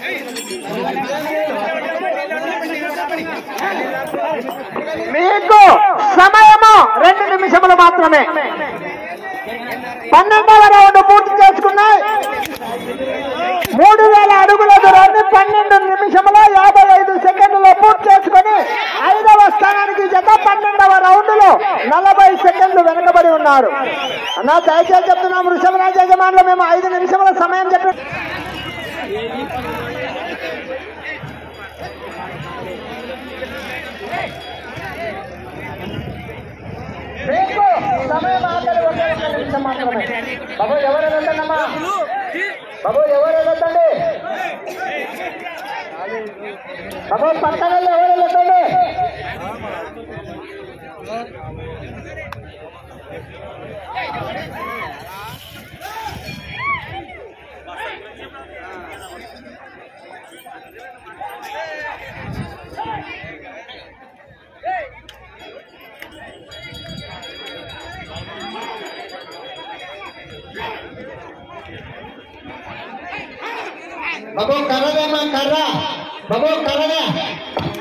మీకు సమయము రెండు నిమిషములు మాత్రమే పన్నెండవ రౌండ్ పూర్తి చేసుకున్నాయి మూడు వేల అడుగుల దూరాన్ని పన్నెండు నిమిషముల యాభై ఐదు సెకండ్లలో పూర్తి చేసుకుని ఐదవ స్థానానికి జత పన్నెండవ రౌండ్ లో నలభై సెకండ్లు వెనకబడి ఉన్నారు అన్నా దయచేసి చెప్తున్నాం వృషభరాజ యజమానులు మేము ఐదు నిమిషముల సమయం చెప్పి మీకు సమయం ఆఖరి ఒకే ఒక్క నిమిషం మాత్రమే బాబు ఎవరు వెళ్ళండమ్మా బాబు ఎవరు వెళ్ళొద్దండి బాబు పక్కన ఎవరు వెళ్ళొద్దండి బాబు కర్రదేమా కర్ర బాబు కర్రనే